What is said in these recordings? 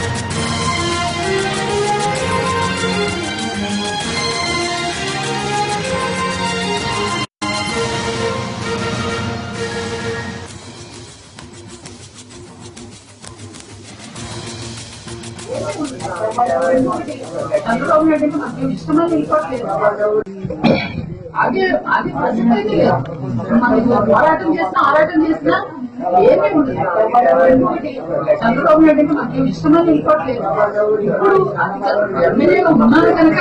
చంద్రబాబు నాయుడు అంటే మాకు ఇష్టమని వెళ్ళిపోవట్లేదు అది అది ప్రశ్న అయితే లేదు మనం పోరాటం చేసినా ఆరాటం చేసినా ఏమీ ఉండదు చంద్రబాబు నాయుడు అంటే మాకు ఇష్టమని వెళ్ళిపోవట్లేదు ఇప్పుడు అది ఎమ్మెల్యేగా ఉన్నారు కనుక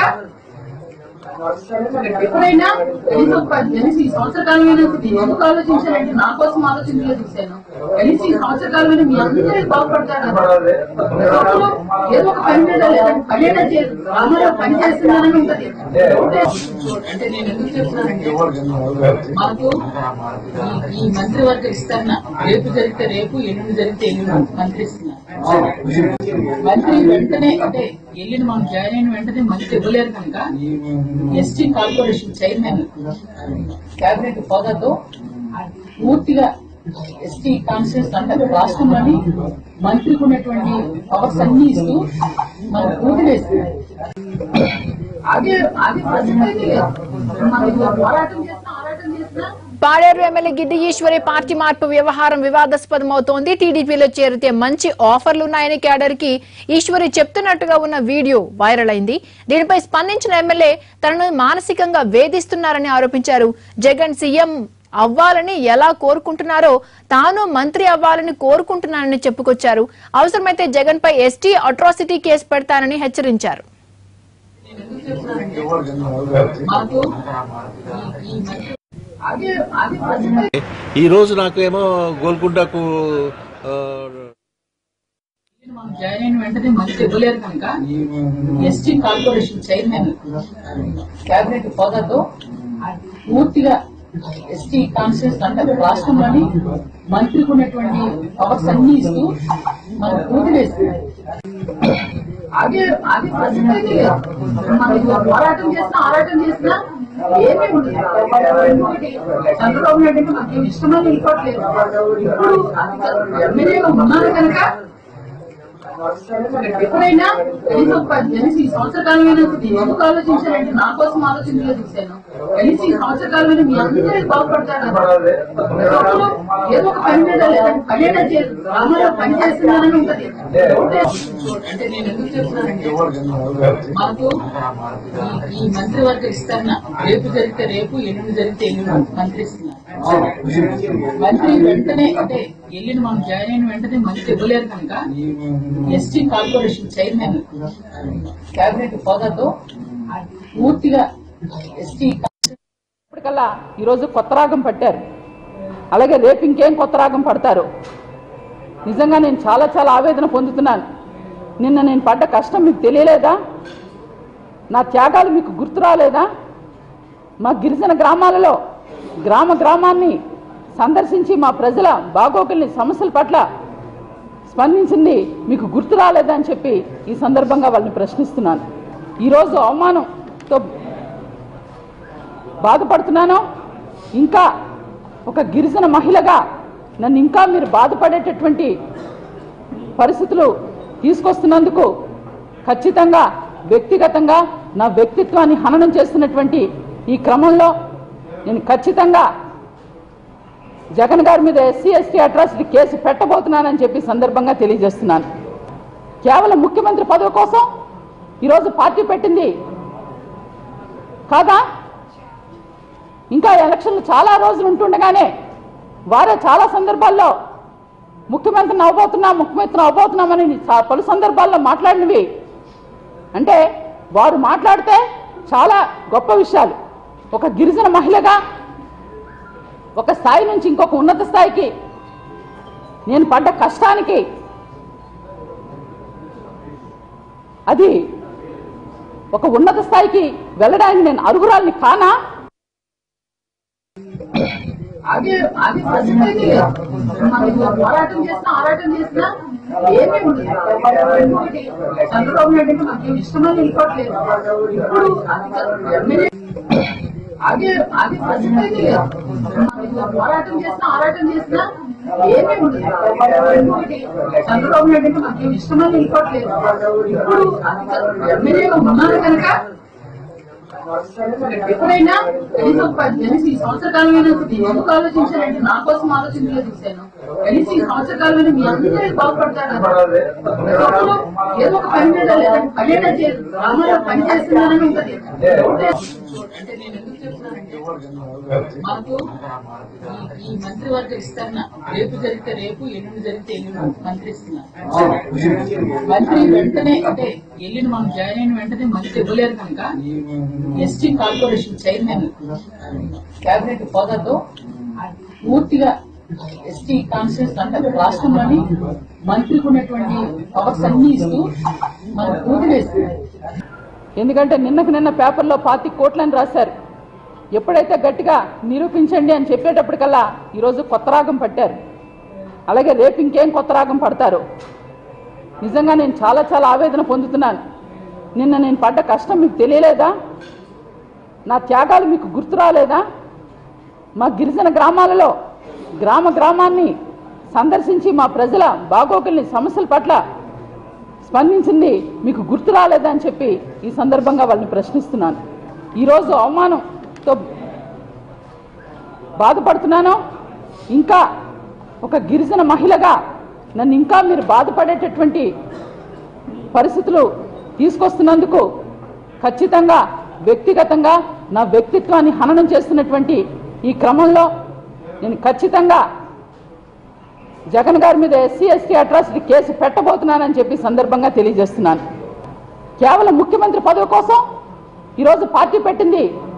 ఎప్పుడైనా కనీసం ఒక కనీసం ఈ సంవత్సర కాలమైన ఎందుకు ఆలోచించాలంటే నా కోసం ఆలోచించలేదు చూశాను కనీసం ఈ సంవత్సర కాలమైన మీ అందరూ బాగుపడతారు కదా. లోపల ఏదో ఒక పని మీద లేదంటే పని అయినా చేయదు గ్రామంలో పని చేస్తున్నారని ఉంటది అంటే నేను ఎందుకు చెప్తున్నానంటే మాకు ఈ- ఈ మంత్రివర్గ విస్తరణ రేపు జరిగితే రేపు ఎల్లుండి జరిగితే ఎల్లుండి మంత్రి ఇస్తున్నారు మంత్రి వెంటనే అంటే వెళ్ళిన మనం జాయిన్ అయిన వెంటనే మంత్రి ఇవ్వలేరు కనుక ఎస్టీ కార్పొరేషన్ చైర్మన్ కేబినెట్ హోదాతో పూర్తిగా ఎస్టీ కాన్స్టిట్యూన్స్ అంటే రాష్ట్రంలోని మంత్రికి ఉన్నటువంటి పవర్స్ అన్ని ఇస్తూ మన పూర్తివేస్తున్నారు అది అది ప్రశ్న అయితే లేదు మనం పోరాటం చేసినా ఆరాటం చేసినా పాడేరు ఎమ్మెల్యే గిడ్డి ఈశ్వరి పార్టీ మార్పు వ్యవహారం వివాదాస్పదమవుతోంది టీడీపీలో చేరితే మంచి ఆఫర్లున్నాయని క్యాడర్ కి ఈశ్వరి చెప్తున్నట్టుగా ఉన్న వీడియో వైరల్ అయింది దీనిపై స్పందించిన ఎమ్మెల్యే తనను మానసికంగా వేధిస్తున్నారని ఆరోపించారు జగన్ సీఎం అవ్వాలని ఎలా కోరుకుంటున్నారో తాను మంత్రి అవ్వాలని కోరుకుంటున్నానని చెప్పుకొచ్చారు అవసరమైతే జగన్ పై ఎస్టీ అట్రాసిటీ కేసు పెడతానని హెచ్చరించారు నేను ఎందుకు చెప్తున్నానంటే మాకు ఈ- ఈ మధ్య అది అది ప్రశ్న ఈ రోజు నాకు ఏమో గోల్కొండకు ఆ, మనం జాయిన్ అయిన వెంటనే మంత్రి ఇవ్వలేరు కనుక ఎస్టీ కార్పొరేషన్ చైర్మన్ కేబినెట్ హోదాతో పూర్తిగా ఎస్టీ కాన్స్టిట్యూన్స్ అంటే రాష్ట్రంలోని మంత్రికి ఉన్నటువంటి పవర్స్ అన్ని ఇస్తూ మన పూర్తివేస్తున్నారు అది అది ప్రశ్న అయితే లేదు మనం పోరాటం చేసినా ఆరాటం చేసినా ఏమీ ఉండదు చంద్రబాబు నాయుడు అంటే మాకు ఇష్టమని వెళ్ళిపోవట్లేదు ఇప్పుడు అది ఎమ్మెల్యేగా ఉన్నారు కనుక ఎప్పుడైనా కనీసం ఒక కనీసం ఈ సంవత్సర కాలమైన ఎందుకు ఆలోచించాలంటే నా కోసం ఆలోచించలేదు చూశాను కనీసం ఈ సంవత్సర కాలమైన మీ అందరూ బాగుపడతారు కదా. లోపల ఏదో ఒక పని మీద లేదంటే పని అయినా చేయదు గ్రామంలో పని చేస్తున్నారని ఉంటది అంటే నేను ఎందుకు చెప్తున్నానంటే మాకు ఈ- ఈ మంత్రివర్గ విస్తరణ రేపు జరిగితే రేపు ఎల్లుండి జరిగితే ఎల్లుండి మంత్రి ఇస్తున్నారు మంత్రి వెంటనే అంటే వెళ్ళిన మనం జాయిన్ అయిన వెంటనే మంత్రి ఇవ్వలేరు కనుక ఎస్టీ కార్పొరేషన్ చైర్మన్ కేబినెట్ హోదాతో పూర్తిగా ఎస్టీ ఇప్పటికల్లా ఈరోజు కొత్త రాగం పట్టారు అలాగే రేపు ఇంకేం కొత్త రాగం పడతారు నిజంగా నేను చాలా చాలా ఆవేదన పొందుతున్నాను నిన్న నేను పడ్డ కష్టం మీకు తెలియలేదా నా త్యాగాలు మీకు గుర్తు రాలేదా మా గిరిజన గ్రామాలలో గ్రామ గ్రామాన్ని సందర్శించి మా ప్రజల బాగోగుల్ని సమస్యల పట్ల స్పందించింది మీకు గుర్తు రాలేదా అని చెప్పి ఈ సందర్భంగా వాళ్ళని ప్రశ్నిస్తున్నాను ఈరోజు అవమానంతో బాధపడుతున్నాను ఇంకా ఒక గిరిజన మహిళగా నన్ను ఇంకా మీరు బాధపడేటటువంటి పరిస్థితులు తీసుకొస్తున్నందుకు ఖచ్చితంగా వ్యక్తిగతంగా నా వ్యక్తిత్వాన్ని హననం చేస్తున్నటువంటి ఈ క్రమంలో నేను ఖచ్చితంగా జగన్ గారి మీద ఎస్సీ ఎస్టీ అట్రాసిటీ కేసు పెట్టబోతున్నానని చెప్పి సందర్భంగా తెలియజేస్తున్నాను కేవలం ముఖ్యమంత్రి పదవి కోసం ఈరోజు పార్టీ పెట్టింది కాదా ఇంకా ఎలక్షన్లు చాలా రోజులు ఉంటుండగానే వారే చాలా సందర్భాల్లో ముఖ్యమంత్రిని అవబోతున్నాం ముఖ్యమంత్రిని అవబోతున్నామని చా- పలు సందర్భాల్లో మాట్లాడినవి అంటే వారు మాట్లాడితే చాలా గొప్ప విషయాలు ఒక గిరిజన మహిళగా ఒక స్థాయి నుంచి ఇంకొక ఉన్నత స్థాయికి నేను పడ్డ కష్టానికి అది ఒక ఉన్నత స్థాయికి వెళ్ళడానికి నేను అర్హురాలిని కానా అది అది ప్రశ్న అయితే లేదు. మనం పోరాటం చేసినా ఆరాటం చేసినా ఏమీ ఉండదు చంద్రబాబు నాయుడు అంటే మాకు ఇష్టమని వెళ్ళిపోవట్లేదు ఇప్పుడు అది ఎమ్మెల్యే అది అది ప్రశ్న అయితే లేదు. మనం పోరాటం చేసినా ఆరాటం చేసినా ఏమీ ఉండదు. ఇంకొకటి, చంద్రబాబు నాయుడు అంటే మాకు ఇష్టమని వెళ్ళిపోవట్లేదు ఇప్పుడు ఎమ్మెల్యేగా ఉన్నారు కనుక ఎప్పుడైనా కనీసం ఒక కనీసం ఈ సంవత్సర కాలమైనా నేను ఎందుకు ఆలోచించానంటే నా కోసం ఆలోచించలే చూశాను కనీసం ఈ సంవత్సర కాలమైనా మీ అందరూ బాగుపడతారు కదా. ప్రతి ఒక్కరు ఏదో ఒక పని మీద లేదంటే పని అయినా చేయాలి గ్రామంలో పని చేస్తున్నారని ఉంటది అంటే నేను ఎందుకు చెప్తున్నానంటే మాకు ఈ- ఈ మంత్రివర్గ విస్తరణ రేపు జరిగితే రేపు ఎల్లుండి జరిగితే ఎల్లుండి మంత్రి ఇస్తున్నారు మంత్రి వెంటనే అంటే ఎల్లుండి మనం జాయిన్ అయిన వెంటనే మంత్రి ఇవ్వలేరు కనుక ఎస్టీ కార్పొరేషన్ చైర్మన్ కేబినెట్ హోదాతో పూర్తిగా ఎస్టీ కాన్స్టిట్యూన్స్ అంటే రాష్ట్రంలోని మంత్రికి ఉన్నటువంటి పవర్స్ అన్ని ఇస్తూ మన పూర్తిగా ఇస్తున్నారు ఎందుకంటే నిన్నకు నిన్న పేపర్లో పాతి కోట్లని రాశారు ఎప్పుడైతే గట్టిగా నిరూపించండి అని చెప్పేటప్పటికల్లా ఈరోజు కొత్త రాగం పట్టారు అలాగే రేపు ఇంకేం కొత్త రాగం పడతారు నిజంగా నేను చాలా చాలా ఆవేదన పొందుతున్నాను నిన్న నేను పడ్డ కష్టం మీకు తెలియలేదా నా త్యాగాలు మీకు గుర్తు రాలేదా మా గిరిజన గ్రామాలలో గ్రామ గ్రామాన్ని సందర్శించి మా ప్రజల బాగోగుల్ని సమస్యల పట్ల స్పందించింది మీకు గుర్తు రాలేదా అని చెప్పి ఈ సందర్భంగా వాళ్ళని ప్రశ్నిస్తున్నాను ఈరోజు అవమానంతో బాధపడుతున్నాను ఇంకా ఒక గిరిజన మహిళగా నన్ను ఇంకా మీరు బాధపడేటటువంటి పరిస్థితులు తీసుకొస్తున్నందుకు ఖచ్చితంగా వ్యక్తిగతంగా నా వ్యక్తిత్వాన్ని హననం చేస్తున్నటువంటి ఈ క్రమంలో నేను ఖచ్చితంగా జగన్ గారి మీద ఎస్సీ ఎస్టీ అట్రాసిటీ కేసు పెట్టబోతున్నానని చెప్పి సందర్భంగా తెలియజేస్తున్నాను కేవలం ముఖ్యమంత్రి పదవి కోసం ఈరోజు పార్టీ పెట్టింది